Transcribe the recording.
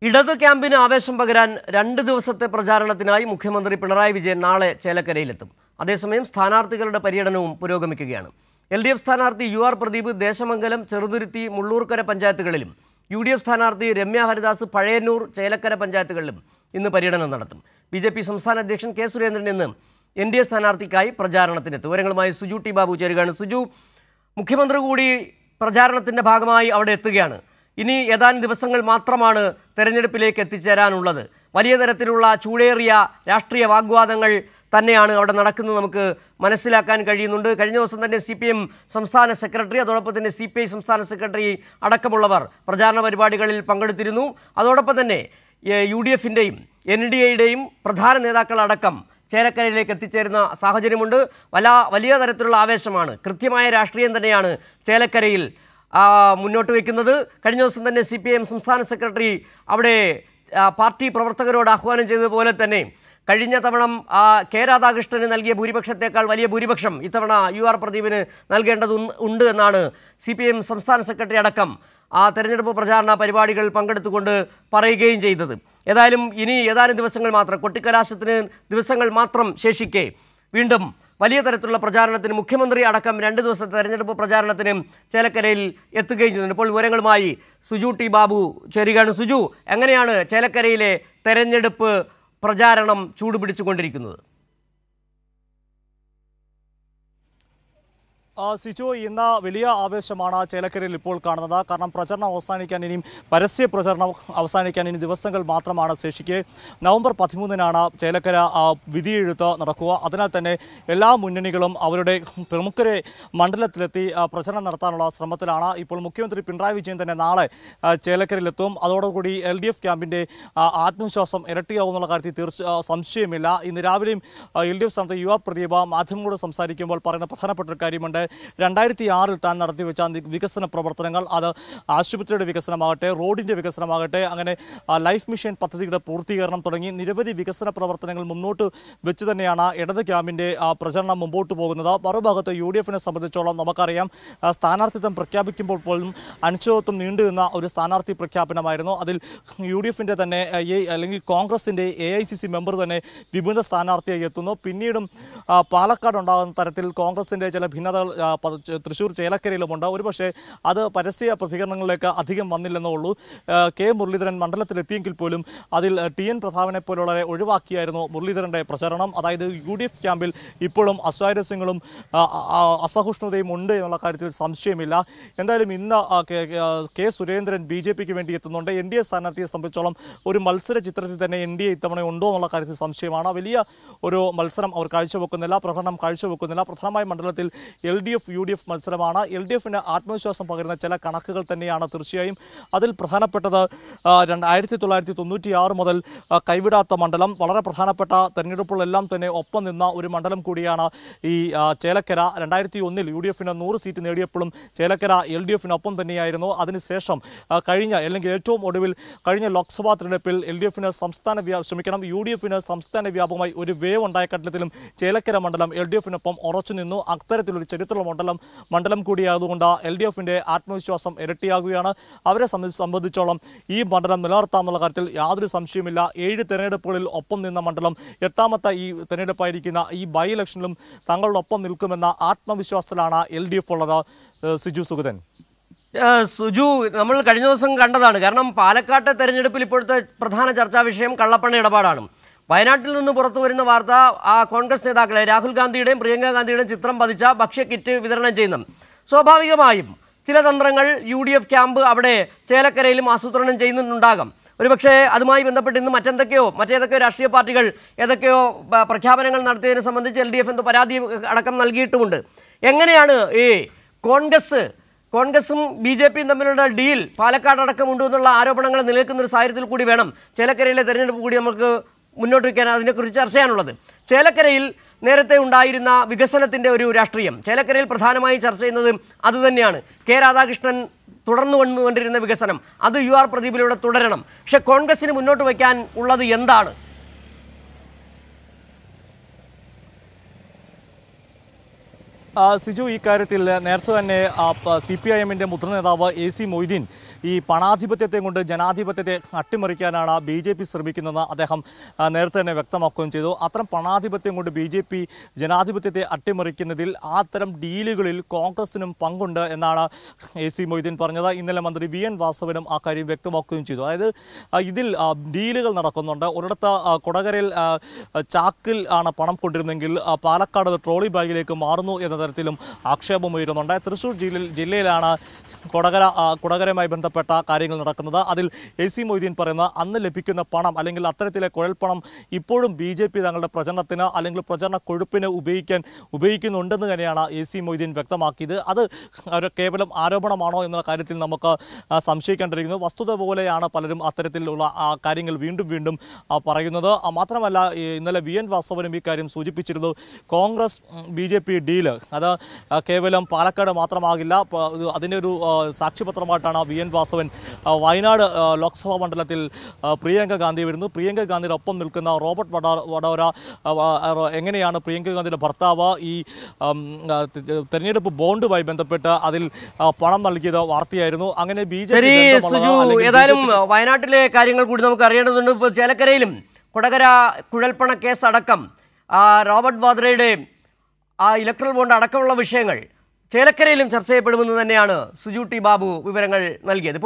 ഇടത് ക്യാമ്പിന് ആവേശം പകരാൻ രണ്ട് ദിവസത്തെ പ്രചാരണത്തിനായി മുഖ്യമന്ത്രി പിണറായി വിജയൻ നാളെ ചേലക്കരയിലെത്തും അതേസമയം സ്ഥാനാർത്ഥികളുടെ പര്യടനവും പുരോഗമിക്കുകയാണ് എൽ ഡി എഫ് സ്ഥാനാർത്ഥി യു ആർ പ്രദീപ് ദേശമംഗലം ചെറുതുരുത്തി മുള്ളൂർക്കര പഞ്ചായത്തുകളിലും യു ഡി എഫ് സ്ഥാനാർത്ഥി രമ്യ ഹരിദാസ് പഴയന്നൂർ ചേലക്കര പഞ്ചായത്തുകളിലും ഇന്ന് പര്യടനം നടത്തും ബി ജെ പി സംസ്ഥാന അധ്യക്ഷൻ കെ സുരേന്ദ്രൻ ഇന്ന് എൻ ഡി എ സ്ഥാനാർത്ഥിക്കായി പ്രചാരണത്തിനെത്തും വിവരങ്ങളുമായി സുജു ടി ബാബു ചേരുകയാണ് സുജു മുഖ്യമന്ത്രി കൂടി പ്രചാരണത്തിന്റെ ഭാഗമായി അവിടെ എത്തുകയാണ് ഇനി ഏതാനും ദിവസങ്ങൾ മാത്രമാണ് തെരഞ്ഞെടുപ്പിലേക്ക് എത്തിച്ചേരാനുള്ളത് വലിയ തരത്തിലുള്ള ചൂടേറിയ രാഷ്ട്രീയ വാഗ്വാദങ്ങൾ തന്നെയാണ് അവിടെ നടക്കുന്നത് നമുക്ക് മനസ്സിലാക്കാൻ കഴിയുന്നുണ്ട് കഴിഞ്ഞ ദിവസം തന്നെ സി പി എം സംസ്ഥാന സെക്രട്ടറി അതോടൊപ്പം തന്നെ സി പി ഐ സംസ്ഥാന സെക്രട്ടറി അടക്കമുള്ളവർ പ്രചാരണ പരിപാടികളിൽ പങ്കെടുത്തിരുന്നു അതോടൊപ്പം തന്നെ യു ഡി എഫിൻ്റെയും എൻ ഡി എയുടെയും പ്രധാന നേതാക്കളടക്കം ചേലക്കരയിലേക്ക് എത്തിച്ചേരുന്ന സാഹചര്യമുണ്ട് വല വലിയ തരത്തിലുള്ള ആവേശമാണ് കൃത്യമായ രാഷ്ട്രീയം തന്നെയാണ് ചേലക്കരയിൽ ആ, മുന്നോട്ട് വയ്ക്കുന്നത് കഴിഞ്ഞ ദിവസം തന്നെ സി പി എം സംസ്ഥാന സെക്രട്ടറി അവിടെ ആ, പാർട്ടി പ്രവർത്തകരോട് ആഹ്വാനം ചെയ്തതുപോലെ തന്നെ കഴിഞ്ഞ തവണ ആ, കെ രാധാകൃഷ്ണന് നൽകിയ ഭൂരിപക്ഷത്തേക്കാൾ വലിയ ഭൂരിപക്ഷം ഇത്തവണ യു ആർ പ്രദീപിന് നൽകേണ്ടത് ഉണ്ട് എന്നാണ് സി പി എം സംസ്ഥാന സെക്രട്ടറി അടക്കം ആ തെരഞ്ഞെടുപ്പ് പ്രചാരണ പരിപാടികൾ പങ്കെടുത്തുകൊണ്ട് പറയുകയും ചെയ്തത് ഏതായാലും ഇനി ഏതാനും ദിവസങ്ങൾ മാത്രം കൊട്ടിക്കലാശത്തിന് ദിവസങ്ങൾ മാത്രം ശേഷിക്കെ വീണ്ടും വലിയ തരത്തിലുള്ള പ്രചാരണത്തിന് മുഖ്യമന്ത്രി അടക്കം രണ്ട് ദിവസത്തെ തെരഞ്ഞെടുപ്പ് പ്രചാരണത്തിന് ചേലക്കരയിൽ എത്തുകയും ചെയ്യുന്നുണ്ട് ഇപ്പോൾ വിവരങ്ങളുമായി സുജു ടി ബാബു ചേരുകയാണ് സുജു എങ്ങനെയാണ് ചേലക്കരയിലെ തെരഞ്ഞെടുപ്പ് പ്രചാരണം ചൂടുപിടിച്ചുകൊണ്ടിരിക്കുന്നത് ആ, സിജു ഇന്ന് വലിയ ആവേശമാണ് ചേലക്കരയിൽ ഇപ്പോൾ കാണുന്നത് കാരണം പ്രചരണം അവസാനിക്കാൻ ഇനിയും പരസ്യ പ്രചരണം അവസാനിക്കാൻ ഇനി ദിവസങ്ങൾ മാത്രമാണ് ശേഷിക്കെ നവംബർ പതിമൂന്നിനാണ് ചേലക്കര ആ, വിധിയെഴുത്ത് നടക്കുക അതിനാൽ തന്നെ എല്ലാ മുന്നണികളും അവരുടെ പ്രമുഖരെ മണ്ഡലത്തിലെത്തി ആ, പ്രചരണം നടത്താനുള്ള ശ്രമത്തിലാണ് ഇപ്പോൾ മുഖ്യമന്ത്രി പിണറായി വിജയൻ തന്നെ നാളെ ആ, ചേലക്കരയിലെത്തും അതോടുകൂടി എൽ ഡി എഫ് ക്യാമ്പിന്റെ ആ, ആത്മവിശ്വാസം ഇരട്ടിയാവുന്നുള്ള കാര്യത്തിൽ തീർച്ച ആ, സംശയമില്ല ഇന്ന് രാവിലെയും എൽ ഡി എഫ് സ്ഥാനത്ത് യുവ പ്രദീപ മാധ്യമങ്ങളോട് സംസാരിക്കുമ്പോൾ പറയുന്ന പ്രധാനപ്പെട്ട ഒരു കാര്യമുണ്ട് രണ്ടായിരത്തി ആറിൽ താൻ നടത്തിവെച്ച നി- വികസന പ്രവർത്തനങ്ങൾ അത് ആശുപത്രിയുടെ വികസനമാകട്ടെ റോഡിന്റെ വികസനമാകട്ടെ അങ്ങനെ ആ, ലൈഫ് മിഷൻ പദ്ധതിയുടെ പൂർത്തീകരണം തുടങ്ങി നിരവധി വികസന പ്രവർത്തനങ്ങൾ മുന്നോട്ട് വെച്ച് തന്നെയാണ് ഇടത് ക്യാമ്പിന്റെ ആ, പ്രചരണം മുമ്പോട്ട് പോകുന്നത് മറുഭാഗത്ത് യു ഡി എഫിനെ സംബന്ധിച്ചോളം നമുക്കറിയാം ആ, സ്ഥാനാർത്ഥിത്വം പ്രഖ്യാപിക്കുമ്പോൾ പോലും അനിശ്ചിതത്വം നീണ്ടുനിന്ന ഒരു സ്ഥാനാർത്ഥി പ്രഖ്യാപനമായിരുന്നു അതിൽ യു ഡി എഫിന്റെ തന്നെ ആ, എ- അല്ലെങ്കിൽ കോൺഗ്രസിന്റെ A I C C member തന്നെ വിഭിന്ന സ്ഥാനാർത്ഥിയായി എത്തുന്നു പിന്നീടും ആ, പാലക്കാട് ഉണ്ടാകുന്ന തരത്തിൽ കോൺഗ്രസിന്റെ ചില ഭിന്നതകൾ ആ, പ- ച- തൃശ്ശൂർ ചേലക്കരയിലുമുണ്ട് ഒരുപക്ഷെ അത് പരസ്യ പ്രതികരണങ്ങളിലേക്ക് അധികം വന്നില്ലെന്നേ ഉള്ളൂ ആ, കെ മുരളീധരൻ മണ്ഡലത്തിലെത്തിയെങ്കിൽ പോലും അതിൽ ആ, ടി എൻ പ്രതാപനെ പോലുള്ളവരെ ഒഴിവാക്കിയായിരുന്നു മുരളീധരന്റെ പ്രചരണം അതായത് യു ഡി എഫ് ക്യാമ്പിൽ ഇപ്പോഴും അസ്വാരസ്യങ്ങളും ആ, ആ, അസഹിഷ്ണുതയും ഉണ്ട് എന്നുള്ള കാര്യത്തിൽ സംശയമില്ല എന്തായാലും ഇന്ന് ആ, കെ- കെ- ആ, കെ സുരേന്ദ്രൻ ബി ജെ പിക്ക് വേണ്ടി എത്തുന്നുണ്ട് എൻ ഡി എ സ്ഥാനാർത്ഥിയെ സംബന്ധിച്ചോളം ഒരു മത്സര ചിത്രത്തിൽ തന്നെ എൻ ഡി എ ഇത്തവണ ഉണ്ടോ എന്നുള്ള കാര്യത്തിൽ സംശയമാണ് വലിയ ഒരു മത്സരം അവർ കാഴ്ചവെക്കുന്നില്ല പ്രകടനം കാഴ്ചവെക്കുന്നില്ല പ്രധാനമായും മണ്ഡലത്തിൽ L D F U D F മത്സരമാണ് എൽ ഡി എഫിന് ആത്മവിശ്വാസം പകരുന്ന ചില കണക്കുകൾ തന്നെയാണ് തീർച്ചയായും അതിൽ പ്രധാനപ്പെട്ടത് ആ, രണ്ട് ആയിരത്തി തൊള്ളായിരത്തി തൊണ്ണൂറ്റി ആറ് മുതൽ ആ, കൈവിടാത്ത മണ്ഡലം വളരെ പ്രധാനപ്പെട്ട തെരഞ്ഞെടുപ്പുകളെല്ലാം തന്നെ ഒപ്പം നിന്ന ഒരു മണ്ഡലം കൂടിയാണ് ഈ ആ, ചേലക്കര രണ്ടായിരത്തി ഒന്നിൽ യു ഡി എഫിന് നൂറ് സീറ്റ് നേടിയപ്പോഴും ചേലക്കര എൽ ഡി എഫിനൊപ്പം തന്നെയായിരുന്നു അതിനുശേഷം ആ, കഴിഞ്ഞ അല്ലെങ്കിൽ ഏറ്റവും ഒടുവിൽ കഴിഞ്ഞ ലോക്സഭാ തെരഞ്ഞെടുപ്പിൽ എൽ ഡി എഫിന് സംസ്ഥാന വ്യാ ക്ഷമിക്കണം യു ഡി എഫിന് സംസ്ഥാന വ്യാപകമായി ഒരു വേവ് ഉണ്ടായ ഘട്ടത്തിലും ചേലക്കര മണ്ഡലം എൽ ഡി എഫിനൊപ്പം ഉറച്ചു നിന്നു അത്തരത്തിലൊരു ചരിത്രമുള്ള മണ്ഡലം മണ്ഡലം കൂടിയായതുകൊണ്ട് എൽ ഡി എഫിന്റെ ആത്മവിശ്വാസം ഇരട്ടിയാകുകയാണ് അവരെ സംബന്ധിച്ച് സംബന്ധിച്ചോളം ഈ മണ്ഡലം നിലനിർത്താമെന്നുള്ള കാര്യത്തിൽ യാതൊരു സംശയമില്ല ഏഴ് തെരഞ്ഞെടുപ്പുകളിൽ ഒപ്പം നിന്ന മണ്ഡലം എട്ടാമത്തെ ഈ തെരഞ്ഞെടുപ്പായിരിക്കുന്ന ഈ ബൈ ഇലക്ഷനിലും തങ്ങളുടെ ഒപ്പം നിൽക്കുമെന്ന ആത്മവിശ്വാസത്തിലാണ് എൽ ഡി എഫ് ഉള്ളത് ഏഹ് സിജു സുഗതൻ ആ, സുജു നമ്മൾ കഴിഞ്ഞ ദിവസം കണ്ടതാണ് കാരണം പാലക്കാട്ടെ തെരഞ്ഞെടുപ്പിൽ ഇപ്പോഴത്തെ പ്രധാന ചർച്ചാ വിഷയം കള്ളപ്പണ ഇടപാടാണ് വയനാട്ടിൽ നിന്ന് പുറത്തു വരുന്ന വാർത്ത ആ കോൺഗ്രസ് നേതാക്കളെ രാഹുൽ ഗാന്ധിയുടെയും പ്രിയങ്ക ഗാന്ധിയുടെയും ചിത്രം പതിച്ച ഭക്ഷ്യ കിറ്റ് വിതരണം ചെയ്യുന്നു സ്വാഭാവികമായും ചില തന്ത്രങ്ങൾ യു ഡി എഫ് ക്യാമ്പ് അവിടെ ചേലക്കരയിലും ആസൂത്രണം ചെയ്യുന്നുണ്ടാകാം ഒരുപക്ഷെ അതുമായി ബന്ധപ്പെട്ട് ഇന്ന് മറ്റെന്തൊക്കെയോ മറ്റേതൊക്കെയോ രാഷ്ട്രീയ പാർട്ടികൾ ഏതൊക്കെയോ പ- പ്രഖ്യാപനങ്ങൾ നടത്തിയതിനെ സംബന്ധിച്ച് എൽ ഡി എഫ് എന്തോ പരാതി അടക്കം നൽകിയിട്ടുമുണ്ട് എങ്ങനെയാണ് ഈ കോൺഗ്രസ് കോൺഗ്രസും ബി ജെ പിയും തമ്മിലുള്ള ഡീൽ പാലക്കാട് അടക്കമുണ്ട് എന്നുള്ള ആരോപണങ്ങൾ നിലനിൽക്കുന്ന ഒരു സാഹചര്യത്തിൽ കൂടി വേണം ചേലക്കരയിലെ തെരഞ്ഞെടുപ്പ് കൂടി നമുക്ക് മുന്നോട്ട് വയ്ക്കാൻ അതിനെക്കുറിച്ച് ചർച്ച ചെയ്യാനുള്ളത് ചേലക്കരയിൽ നേരത്തെ ഉണ്ടായിരുന്ന വികസനത്തിൻ്റെ ഒരു രാഷ്ട്രീയം ചേലക്കരയിൽ പ്രധാനമായും ചർച്ച ചെയ്യുന്നത് അതുതന്നെയാണ് കെ രാധാകൃഷ്ണൻ തുടർന്നു കൊണ്ടുകൊണ്ടിരുന്ന വികസനം അത് യു ആർ പ്രദീപിലൂടെ തുടരണം പക്ഷെ കോൺഗ്രസിന് മുന്നോട്ട് വയ്ക്കാൻ ഉള്ളത് എന്താണ് ആ, സിജു ഈ കാര്യത്തിൽ നേരത്തെ തന്നെ സി പി ഐ എമ്മിൻ്റെ മുതിർന്ന നേതാവ് എ സി മൊയ്തീൻ ഈ പണാധിപത്യത്തെ കൊണ്ട് ജനാധിപത്യത്തെ അട്ടിമറിക്കാനാണ് ബി ജെ പി ശ്രമിക്കുന്നതെന്ന് അദ്ദേഹം ആ, നേരത്തെ തന്നെ വ്യക്തമാക്കുകയും ചെയ്തു അത്തരം പണാധിപത്യം കൊണ്ട് ബി ജെ പി ജനാധിപത്യത്തെ അട്ടിമറിക്കുന്നതിൽ ആ തരം ഡീലുകളിൽ കോൺഗ്രസിനും പങ്കുണ്ട് എന്നാണ് എ സി മൊയ്തീൻ പറഞ്ഞത് ഇന്നലെ മന്ത്രി വി എൻ വാസവനും ആ കാര്യം വ്യക്തമാക്കുകയും ചെയ്തു അതായത് ആ, ഇതിൽ ആ, ഡീലുകൾ നടക്കുന്നുണ്ട് ഒരിടത്ത് ആ, കൊടകരയിൽ ആ, ചാക്കിൽ ആണ് പണം കൊണ്ടിരുന്നെങ്കിൽ ആ, പാലക്കാട് അത് ട്രോളി ബാഗിലേക്ക് മാറുന്നു എന്ന തരത്തിലും ആക്ഷേപം ഉയരുന്നുണ്ട് തൃശ്ശൂർ ജില്ലയിൽ ജില്ലയിലാണ് കൊടകര ആ, കൊടകരയുമായി ബന്ധപ്പെട്ട കാര്യങ്ങൾ നടക്കുന്നത് അതിൽ എ സി മൊയ്തീൻ പറയുന്ന അന്ന് ലഭിക്കുന്ന പണം അല്ലെങ്കിൽ അത്തരത്തിലെ കുഴൽപ്പണം ഇപ്പോഴും ബി ജെ പി തങ്ങളുടെ പ്രചരണത്തിന് അല്ലെങ്കിൽ പ്രചരണ കൊഴുപ്പിന് ഉപയോഗിക്കാൻ ഉപയോഗിക്കുന്നുണ്ടെന്ന് തന്നെയാണ് എ സി മൊയ്തീൻ വ്യക്തമാക്കിയത് അത് ഒരു കേവലം ആരോപണമാണോ എന്ന കാര്യത്തിൽ നമുക്ക് ആ, സംശയിക്കേണ്ടിയിരിക്കുന്നു വസ്തുത പോലെയാണ് പലരും അത്തരത്തിലുള്ള ആ, കാര്യങ്ങൾ വീണ്ടും വീണ്ടും ആ, പറയുന്നത് ആ, മാത്രമല്ല ഈ ഇന്നലെ വി എൻ വാസവനും ഈ കാര്യം സൂചിപ്പിച്ചിരുന്നു Congress B J P deal അത് ആ, കേവലം പാലക്കാട് മാത്രമാകില്ല പ- ഇത് അതിൻ്റെ ഒരു ആ, സാക്ഷ്യപത്രമായിട്ടാണ് വി എൻ വാസവൻ ആ, വയനാട് ആ, ലോക്സഭാ മണ്ഡലത്തിൽ ആ, പ്രിയങ്ക ഗാന്ധി വരുന്നു പ്രിയങ്ക ഗാന്ധിയുടെ ഒപ്പം നിൽക്കുന്ന റോബർട്ട് വഡ വഡോര ആ, വ- ആ, എങ്ങനെയാണ് പ്രിയങ്ക ഗാന്ധിയുടെ ഭർത്താവ് ഈ ഉം, ആ, തെ- തെരഞ്ഞെടുപ്പ് ബോണ്ടുമായി ബന്ധപ്പെട്ട് അതിൽ ആ, പണം നൽകിയത് വാർത്തയായിരുന്നു അങ്ങനെ ബി ജെ ശരി സുജു ഏതായാലും വയനാട്ടിലെ കാര്യങ്ങൾ കൂടി നമുക്ക് അറിയേണ്ടതുണ്ട് ഇപ്പോൾ ചേലക്കരയിലും കൊടകര കുഴൽപ്പണ കേസ് അടക്കം ആ, റോബർട്ട് വാദ്രയുടെ ആ ഇലക്ട്രൽ ബോണ്ട് അടക്കമുള്ള വിഷയങ്ങൾ ചേലക്കരയിലും ചർച്ച ചെയ്യപ്പെടുമെന്ന് തന്നെയാണ് സുജു ടി ബാബു വിവരങ്ങൾ നൽകിയത് ഇപ്പോൾ